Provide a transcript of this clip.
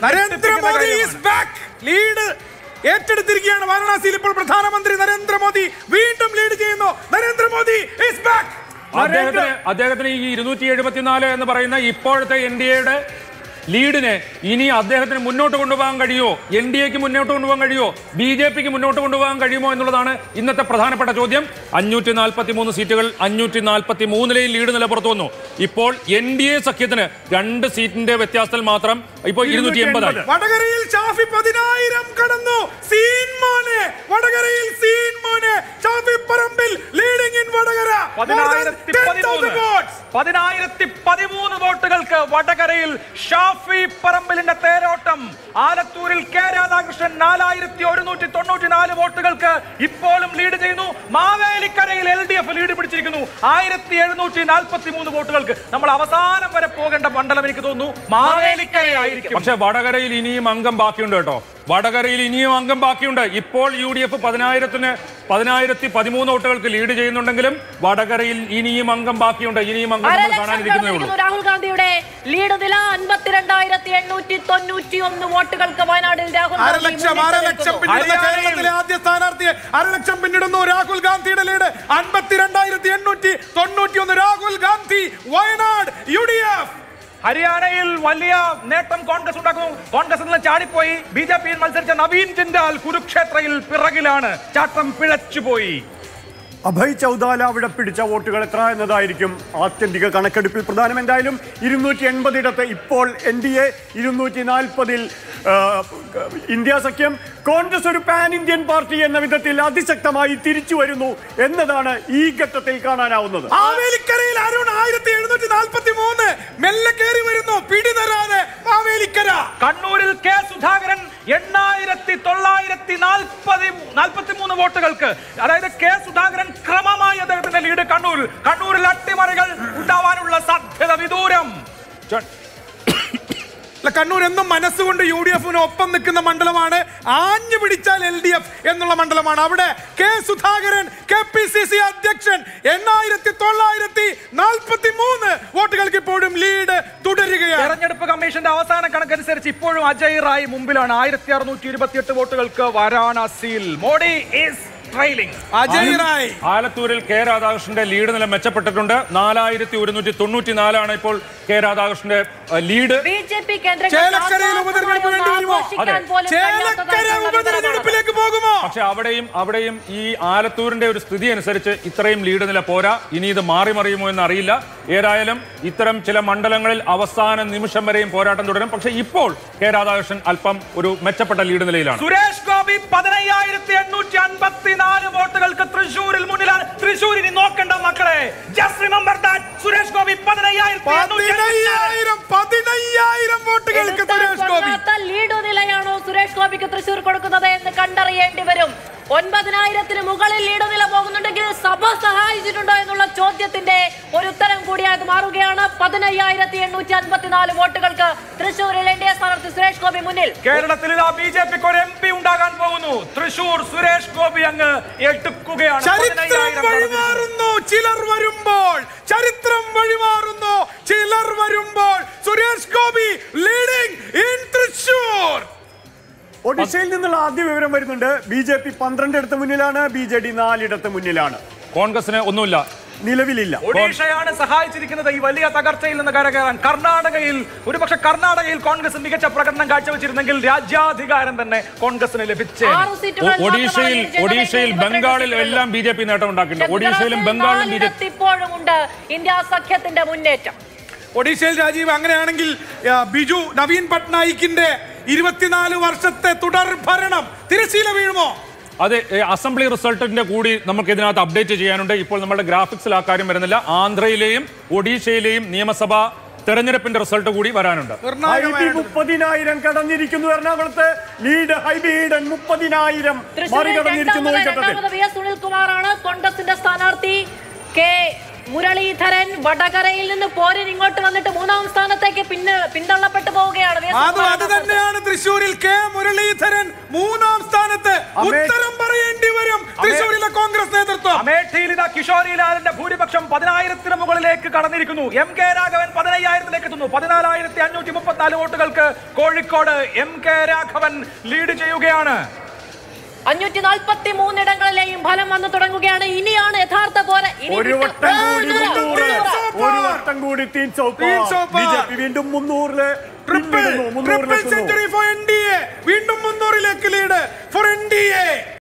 Narendra Modi is back lead ഏറ്റെടുത്തിരിക്കുകയാണ് വാരണാസിയിൽ ഇപ്പോൾ പ്രധാനമന്ത്രി നരേന്ദ്രമോദി വീണ്ടും ലീഡ് ചെയ്യുന്നു നരേന്ദ്രമോദി ഈസ് ബാക്ക് അദ്ദേഹത്തിന് അദ്ദേഹത്തിന് ഈ ഇരുന്നൂറ്റി എഴുപത്തിനാല് എന്ന് പറയുന്ന ഇപ്പോഴത്തെ എൻ ഡി എയുടെ ലീഡിനെ ഇനി അദ്ദേഹത്തിന് മുന്നോട്ട് കൊണ്ടുപോകാൻ കഴിയുമോ എൻ ഡി എക്ക് മുന്നോട്ട് കൊണ്ടുപോകാൻ കഴിയുമോ ബി ജെ പിക്ക് മുന്നോട്ട് കൊണ്ടുപോകാൻ കഴിയുമോ എന്നുള്ളതാണ് ഇന്നത്തെ പ്രധാനപ്പെട്ട ചോദ്യം അഞ്ഞൂറ്റി നാൽപ്പത്തി മൂന്ന് സീറ്റുകൾ അഞ്ഞൂറ്റി നാൽപ്പത്തി മൂന്നിലെയും ലീഡ് നിലപ്പുറത്ത് വന്നു ഇപ്പോൾ എൻ ഡി എ സഖ്യത്തിന് രണ്ട് സീറ്റിന്റെ വ്യത്യാസത്തിൽ മാത്രം ഇപ്പോൾ ഇരുന്നൂറ്റി എൺപതായി വടകരയിൽ ഷാഫി പതിനായിരം കടന്നു സീൻ മോനെ വടകരയിൽ സീൻ മോനെ Shafi Parambil leading in Vadakara More than പതിനായിരത്തി 10,000 പതിമൂന്ന് votes. പതിനായിരത്തി പതിമൂന്ന് വോട്ടുകൾക്ക് വടകരയിൽ ഷാഫി പറമ്പിലിന്റെ തേരോട്ടം ആലത്തൂരിൽ കെ രാധാകൃഷ്ണൻ നാലായിരത്തി ഒരുന്നൂറ്റി തൊണ്ണൂറ്റി നാല് വോട്ടുകൾക്ക് ഇപ്പോഴും ലീഡ് ചെയ്യുന്നു മാവേലിക്കരയിൽ എൽ ഡി എഫ് ലീഡ് പിടിച്ചിരിക്കുന്നു ആയിരത്തി എഴുന്നൂറ്റി നാൽപ്പത്തി മൂന്ന് വോട്ടുകൾക്ക് നമ്മൾ അവസാനം വരെ പോകേണ്ട മണ്ഡലം എനിക്ക് തോന്നുന്നു മാവേലിക്കരയായിരിക്കും പക്ഷെ വടകരയിൽ ഇനിയും അംഗം ബാക്കിയുണ്ട് കേട്ടോ വടകരയിൽ ഇനിയും അംഗം ബാക്കിയുണ്ട് ഇപ്പോൾ യു ഡി എഫ് പതിനായിരത്തിന് പതിനായിരത്തി പതിമൂന്ന് വോട്ടുകൾക്ക് ലീഡ് ചെയ്യുന്നുണ്ടെങ്കിലും വടകരയിൽ ഇനിയും അംഗം ബാക്കിയുണ്ട് ഇനിയും അംഗം നമ്മൾ അരലക്ഷം കാണാനിരിക്കുന്നേ ഉള്ളൂ കടന്നിരിക്കുന്നു രാഹുൽ ഗാന്ധിയുടെ ലീഡ് നില അൻപത്തിരണ്ടായിരത്തി എണ്ണൂറ്റി തൊണ്ണൂറ്റി ഒന്ന് വോട്ടുകൾക്ക് വയനാടിൽ രാഹുൽ ഗാന്ധി അരലക്ഷം മുന്നിട്ട് അരലക്ഷം നിൽക്കുന്നു. പിന്നിടുന്ന ഹരിയാനയിൽ കേരളത്തിലെ ആദ്യ സ്ഥാനാർത്ഥിയെ അരലക്ഷം പിന്നിടുന്നു രാഹുൽ ഗാന്ധിയുടെ ലീഡ് അൻപത്തിരണ്ടായിരത്തി എണ്ണൂറ്റി തൊണ്ണൂറ്റി ഒന്ന് Rahul Gandhi Wayanad U D F ഹരിയാനയിൽ വലിയ നേട്ടം കോൺഗ്രസ് ഉണ്ടാക്കുന്നു കോൺഗ്രസ് നിന്ന് ചാടിപ്പോയി ബി ജെ പിയിൽ മത്സരിച്ച നവീൻ ജിൻഡാൽ കുരുക്ഷേത്രയിൽ പിറകിലാണ് ചാട്ടം പിഴച്ചുപോയി അഭയ് ചൗദാല അവിടെ പിടിച്ച വോട്ടുകൾ എത്ര എന്നതായിരിക്കും ആത്യന്തിക കണക്കെടുപ്പിൽ പ്രധാനം എന്തായാലും ഇരുന്നൂറ്റി എൺപതിടത്ത് ഇപ്പോൾ എൻ ഡി എ ഇരുന്നൂറ്റി നാൽപ്പതിൽ ഇന്ത്യ സഖ്യം കോൺഗ്രസ് ഒരു പാൻ ഇന്ത്യൻ പാർട്ടി എന്ന വിധത്തിൽ അതിശക്തമായി തിരിച്ചു വരുന്നു എന്നതാണ് ഈ ഘട്ടത്തിൽ കാണാനാവുന്നത് മാവേലിക്കരയിൽ അരുൺ ആയിരത്തി എഴുന്നൂറ്റി നാൽപ്പത്തി മൂന്ന് മെല്ലെ കയറി വരുന്നു പിടി തരാതെ മാവേലിക്കര കണ്ണൂരിൽ കെ സുധാകരൻ എണ്ണായിരത്തി തൊള്ളായിരത്തി നാൽപ്പതി നാൽപ്പത്തി മൂന്ന് വോട്ടുകൾക്ക് അതായത് കെ സുധാകരൻ ക്രമമായി അദ്ദേഹത്തിന്റെ ലീഡ് കണ്ണൂർ കണ്ണൂരിൽ അട്ടിമറികൾ ഉണ്ടാവാനുള്ള സാധ്യത വിദൂരം അല്ല, കണ്ണൂർ എന്നും മനസ്സുകൊണ്ട് യു ഡി എഫിന് ഒപ്പം നിൽക്കുന്ന മണ്ഡലമാണ് ആഞ്ഞു പിടിച്ചാൽ എൽ ഡി എഫ് എന്നുള്ള മണ്ഡലമാണ് അവിടെ K Sudhakaran K P C C അധ്യക്ഷൻ എണ്ണായിരത്തി തൊള്ളായിരത്തി നാൽപ്പത്തി മൂന്ന് വോട്ടുകൾക്ക് ഇപ്പോഴും ലീഡ് തുടരുകയാണ് തെരഞ്ഞെടുപ്പ് കമ്മീഷന്റെ അവസാന കണക്കനുസരിച്ച് ഇപ്പോഴും അജയ് റായ് മുമ്പിലാണ് ആയിരത്തി അറുന്നൂറ്റി ഇരുപത്തിയെട്ട് വോട്ടുകൾക്ക് വാരാണസിയിൽ മോഡി ഈസ് ട്രെയിലിംഗ് അജയ് റായ് ആലത്തൂരിൽ കെ രാധാകൃഷ്ണന്റെ ലീഡ് നില മെച്ചപ്പെട്ടിട്ടുണ്ട് നാലായിരത്തി ഒരുന്നൂറ്റി തൊണ്ണൂറ്റി നാലാണ് ഇപ്പോൾ കെ രാധാകൃഷ്ണന്റെ അഹ്, ലീഡ് ബി ജെ പി കേന്ദ്രങ്ങൾ ചേലക്കരയിൽ ഉപതെരഞ്ഞെടുപ്പ് വേണ്ടി വരുമോ? ആഘോഷിക്കാൻ അതെ. പോലും ചേലക്കര കഴിയാത്തതായിട്ടുള്ള വിവരമാണ്. ഉപതെരഞ്ഞെടുപ്പിലേക്ക് പോകുമോ പക്ഷെ അവിടെയും അവിടെയും ഈ ആലത്തൂരിന്റെ ഒരു സ്ഥിതി അനുസരിച്ച് ഇത്രയും ലീഡ് നില പോരാ ഇനി ഇത് മാറി മറിയുമോ എന്ന് അറിയില്ല ഏതായാലും ഇത്തരം ചില മണ്ഡലങ്ങളിൽ അവസാന നിമിഷം വരെയും പോരാട്ടം തുടരും പക്ഷെ ഇപ്പോൾ കെ രാധാകൃഷ്ണൻ അല്പം ഒരു മെച്ചപ്പെട്ട ലീഡ് നിലയിലാണ് സുരേഷ് ഗോപി പതിനയ്യായിരത്തി എണ്ണൂറ്റി അൻപത്തിനാല് വോട്ടുകൾക്ക് തൃശൂരിൽ മുന്നിലാണ് തൃശൂർ ഇനി നോക്കണ്ട മക്കളെ just remember that Suresh Gopi പതിനയ്യായിരത്തി എണ്ണൂറ്റി പതിനയ്യായിരം പതിനയ്യായിരം വോട്ടുകൾക്ക് എടുത്താൽ സുരേഷ് ഗോപി കൊള്ളാത്ത ലീഡ് നിലയാണോ സുരേഷ് ഗോപിക്ക് തൃശൂർ കൊടുക്കുന്നത് എന്ന് കണ്ടറിയേണ്ടി വരും ഒൻപതിനായിരത്തിന് മുകളിൽ ലീഡ് നില പോകുന്നുണ്ടെങ്കിൽ സഭ സഹായിച്ചിട്ടുണ്ടോ എന്നുള്ള ചോദ്യത്തിന്റെ ഒരു ഉത്തരം കൂടിയായത് മാറുകയാണ് പതിനയ്യായിരത്തി എണ്ണൂറ്റി അൻപത്തിനാല് വോട്ടുകൾക്ക് തൃശൂരിൽ എൻ ഡി എ സ്ഥാനാർത്ഥി സുരേഷ് ഗോപി മുന്നിൽ കേരളത്തിൽ ഇതാ ബി ജെ പിക്ക് ഒരു എം പി ഉണ്ടാകാൻ പോകുന്നു തൃശൂർ സുരേഷ് ഗോപി അങ്ങ് എടുക്കുകയാണ് ചരിത്രം പതിനയ്യായിരം കടന്നു. വഴിമാറുന്നു ചിലർ വരുമ്പോൾ ചരിത്രം വഴിമാറുന്നു ചിലർ വരുമ്പോൾ സുരേഷ് ഗോപി ലീഡിംഗ് ഇൻ തൃശൂർ ഒഡീഷയിൽ നിന്നുള്ള ആദ്യ വിവരം വരുന്നുണ്ട് ബി ജെ പി പന്ത്രണ്ടിടത്ത് മുന്നിലാണ് ബി ജെ ഡി നാലിടത്ത് മുന്നിലാണ് കോൺഗ്രസിന് ഒന്നുമില്ല നിലവിലില്ല ഒഡീഷയാണ് സഹായിച്ചിരിക്കുന്നത് ഈ വലിയ തകർച്ചയിൽ നിന്ന് കരകയറാൻ കർണാടകയിൽ ഒരുപക്ഷെ കർണാടകയിൽ കോൺഗ്രസ് മികച്ച പ്രകടനം കാഴ്ചവെച്ചിരുന്നെങ്കിൽ രാജ്യാധികാരം തന്നെ കോൺഗ്രസിന് ലഭിച്ചേ ആറ് സീറ്റുകൾ ഒ- ഒഡീഷയിൽ മാത്രമാണ് ലീഡ് ഒഡീഷയിൽ ചെയ്തത്. ബംഗാളിൽ ഇരുപത്തിരണ്ട് എല്ലാം ബി ജെ പി നേട്ടം ഉണ്ടാക്കിയിട്ടുണ്ട് ഒഡീഷയിലും ഗുജറാത്തിൽ ബംഗാളിലും ബി ജെ നാലിടത്ത് ഇപ്പോഴും ഉണ്ട് ഇന്ത്യ സഖ്യത്തിന്റെ മുന്നേറ്റം ഒഡീഷയിൽ രാജീവ് അങ്ങനെയാണെങ്കിൽ ആ, ബിജു നവീൻ പട്നായിക്കിന്റെ ഇരുപത്തിനാല് വർഷത്തെ തുടർ ഭരണം തിരശീല വീഴുമോ അതെ ഏ, അസംബ്ലി റിസൾട്ടിന്റെ കൂടി നമുക്ക് ഇതിനകത്ത് അപ്ഡേറ്റ് ചെയ്യാനുണ്ട് ഇപ്പോൾ നമ്മുടെ ഗ്രാഫിക്സിൽ ആ കാര്യം വരുന്നില്ല ആന്ധ്രയിലെയും ഒഡീഷയിലെയും നിയമസഭാ തെരഞ്ഞെടുപ്പിന്റെ റിസൾട്ട് കൂടി വരാനുണ്ട് ഹൈബി നിർണായകമായിട്ട് മുപ്പതിനായിരം കടന്നിരിക്കുന്നു എറണാകുളത്ത് ലീഡ് ഹൈബി ഈഡൻ മുപ്പതിനായിരം തൃശ്ശൂരിൽ മറികടന്നിരിക്കുന്നു ഈ രണ്ടാമത് ഘട്ടത്തിൽ രണ്ടാമത് വി എസ് സുനിൽകുമാറാണ് കോൺഗ്രസിന്റെ സ്ഥാനാർത്ഥി കെ മുരളീധരൻ വടകരയിൽ നിന്ന് പോരിൻ ഇങ്ങോട്ട് വന്നിട്ട് മൂന്നാം സ്ഥാനത്തേക്ക് പിന്നെ പിന്തള്ളപ്പെട്ടു പോവുകയാണ് വി എസ് അത് അത് സുനിൽകുമാറിന്റെ തന്നെയാണ് തൃശൂരിൽ കെ മുരളീധരൻ മൂന്നാം സ്ഥാനത്ത് സ്ഥാനത്ത് അമേ- ഉത്തരം പറയേണ്ടി വരും തൃശ്ശൂരിലെ കോൺഗ്രസ് നേതൃത്വം അമേഠിയിൽ ഇതാ കിഷോരി ലാലിന്റെ ഭൂരിപക്ഷം പതിനായിരത്തിന് മുകളിലേക്ക് കടന്നിരിക്കുന്നു എം കെ രാഘവൻ പതിനയ്യായിരത്തിലേക്ക് എത്തുന്നു പതിനാലായിരത്തി അഞ്ഞൂറ്റി മുപ്പത്തിനാല് വോട്ടുകൾക്ക് Kozhikode M K Raghavan lead ചെയ്യുകയാണ് അഞ്ഞൂറ്റി നാൽപ്പത്തി മൂന്നിടങ്ങളിലെയും ഫലം വന്നു തുടങ്ങുകയാണ് ഇനിയാണ് യഥാർത്ഥ പോര ഇനി ഒരു വിട്ട്- വട്ടം കൂടി ആ, മുന്നൂറ് സൂപ്പർ. ഒരു വട്ടം കൂടി തീൻ സോപ്പ തീൻ സോപ്പ. ബി ജെ പി വീണ്ടും മുന്നൂറില് ട്രിപ്പിൾ പിന്നിടുന്നു, ട്രിപ്പിൾ മുന്നൂറിലെത്തുന്നു century for N D A വീണ്ടും മുന്നൂറിലേക്ക് lead for N D A